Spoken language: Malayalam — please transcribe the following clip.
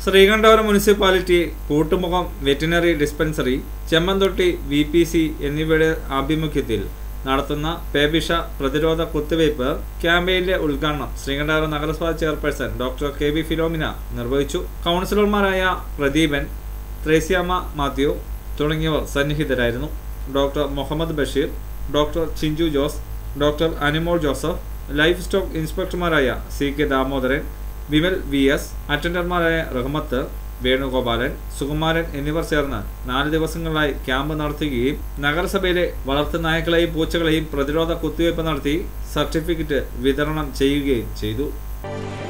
Sreekandapuram municipality Koottumukham veterinary dispensary Chemmanthotti V P C എന്നിവയുടെ ആഭിമുഖ്യത്തിൽ നടത്തുന്ന പേവിഷ പ്രതിരോധ കുത്തിവയ്പ് ക്യാമ്പയിന്റെ ഉദ്ഘാടനം ശ്രീകണ്ഠപുരം നഗരസഭാ chairperson doctor K V Philomina നിർവഹിച്ചു കൗൺസിലർമാരായ പ്രദീപൻ ത്രേസ്യാമ്മ മാത്യു തുടങ്ങിയവർ സന്നിഹിതരായിരുന്നു doctor Muhammad Basheer doctor Chinchu Jose doctor Animol Joseph livestock ഇൻസ്പെക്ടർമാരായ C K Damodaran Vimal V S അറ്റൻഡർമാരായ റഹ്മത്ത് വേണുഗോപാലൻ സുകുമാരൻ എന്നിവർ ചേർന്ന് നാല് ദിവസങ്ങളിലായി ക്യാമ്പ് നടത്തുകയും നഗരസഭയിലെ വളർത്തുനായകളെയും പൂച്ചകളെയും പ്രതിരോധ കുത്തിവയ്പ് നടത്തി സർട്ടിഫിക്കറ്റ് വിതരണം ചെയ്യുകയും ചെയ്തു